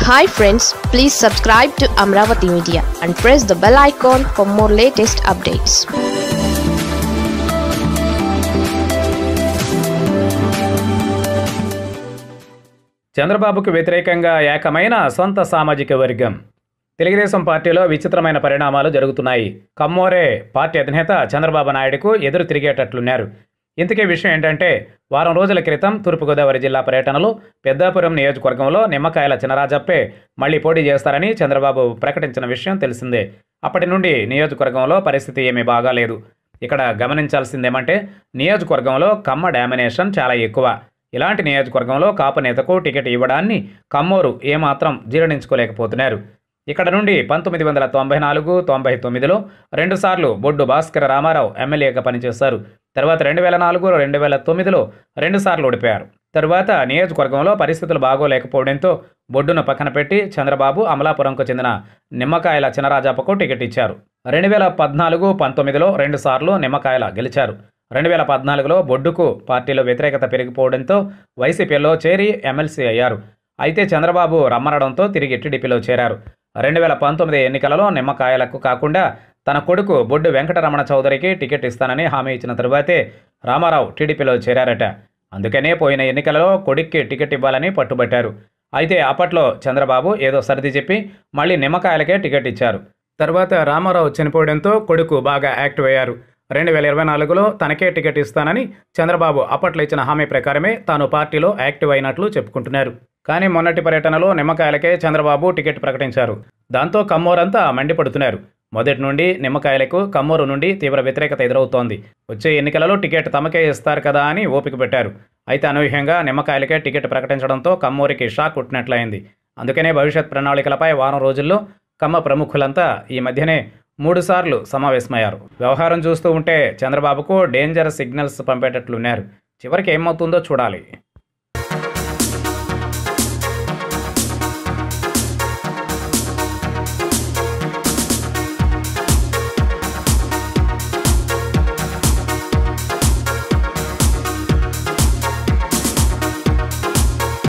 hi friends please subscribe to Amaravati media and press the bell icon for more latest updates చంద్రబాబుకు వ్యతిరేకంగా ఏకమైన సొంత సామాజిక వర్గం తెలుగుదేశం పార్టీలో విచిత్రమైన పరిణామాలు జరుగుతున్నాయి కమ్మోరే పార్టీ అధినేత చంద్రబాబు నాయుడుకు ఎదురు తిరిగేటట్లున్నారు ఇంతకీ విషయం ఏంటంటే వారం రోజుల క్రితం తూర్పుగోదావరి జిల్లా పర్యటనలో పెద్దాపురం నియోజకవర్గంలో నిమ్మకాయల చినరాజప్పే మళ్లీ పోటీ చేస్తారని చంద్రబాబు ప్రకటించిన విషయం తెలిసిందే అప్పటి నుండి నియోజకవర్గంలో పరిస్థితి ఏమీ బాగాలేదు ఇక్కడ గమనించాల్సిందేమంటే నియోజకవర్గంలో కమ్మ డామినేషన్ చాలా ఎక్కువ ఇలాంటి నియోజకవర్గంలో కాపు నేతకు టికెట్ ఇవ్వడాన్ని కమ్మోరు ఏమాత్రం జీర్ణించుకోలేకపోతున్నారు ఇక్కడ నుండి పంతొమ్మిది వందల తొంభై నాలుగు తొంభై తొమ్మిదిలో రెండుసార్లు బొడ్డు భాస్కర రామారావు ఎమ్మెల్యేగా పనిచేశారు తర్వాత రెండు వేల నాలుగు రెండు వేల తొమ్మిదిలో రెండుసార్లు ఓడిపోయారు తరువాత నియోజకవర్గంలో పరిస్థితులు బాగోలేకపోవడంతో బొడ్డును పక్కన పెట్టి చంద్రబాబు అమలాపురంకు చెందిన నిమ్మకాయల చినరాజాపకు టికెట్ ఇచ్చారు రెండు వేల పద్నాలుగు పంతొమ్మిదిలో రెండుసార్లు నిమ్మకాయల గెలిచారు రెండు వేల పద్నాలుగులో బొడ్డుకు పార్టీలో వ్యతిరేకత పెరిగిపోవడంతో వైసీపీలో చేరి ఎమ్మెల్సీ అయ్యారు అయితే చంద్రబాబు రమ్మనడంతో తిరిగి టీడీపీలో చేరారు రెండు వేల పంతొమ్మిది ఎన్నికలలో నిమ్మకాయలకు కాకుండా తన కొడుకు బొడ్డు వెంకటరమణ చౌదరికి టికెట్ ఇస్తానని హామీ ఇచ్చిన తరువాతే రామారావు టీడీపీలో చేరారట అందుకనే పోయిన ఎన్నికలలో కొడుక్కి టికెట్ ఇవ్వాలని పట్టుబట్టారు అయితే అప్పట్లో చంద్రబాబు ఏదో సర్ది చెప్పి మళ్ళీ నిమ్మకాయలకే టికెట్ ఇచ్చారు తర్వాత రామారావు చనిపోవడంతో కొడుకు బాగా యాక్టివ్ అయ్యారు రెండు వేల ఇరవై నాలుగులో తనకే టికెట్ ఇస్తానని చంద్రబాబు అప్పట్లో ఇచ్చిన హామీ ప్రకారమే తాను పార్టీలో యాక్టివ్ అయినట్లు చెప్పుకుంటున్నారు కానీ మొన్నటి పర్యటనలో నిమ్మకాయలకే చంద్రబాబు టికెట్ ప్రకటించారు దాంతో కమ్మోరంతా మండిపడుతున్నారు మొదటి నుండి నిమ్మకాయలకు కమ్మూరు నుండి తీవ్ర వ్యతిరేకత ఎదురవుతోంది వచ్చే ఎన్నికలలో టికెట్ తమకే ఇస్తారు కదా అని ఓపిక పెట్టారు అయితే అనూహ్యంగా నిమ్మకాయలకే టికెట్ ప్రకటించడంతో కమ్మూరికి షాక్ కొట్టినట్లయింది అందుకనే భవిష్యత్ ప్రణాళికలపై వారం రోజుల్లో కమ్మ ప్రముఖులంతా ఈ మధ్యనే మూడుసార్లు సమావేశమయ్యారు వ్యవహారం చూస్తూ ఉంటే చంద్రబాబుకు డేంజర్ సిగ్నల్స్ పంపేటట్లున్నారు చివరికి ఏమవుతుందో చూడాలి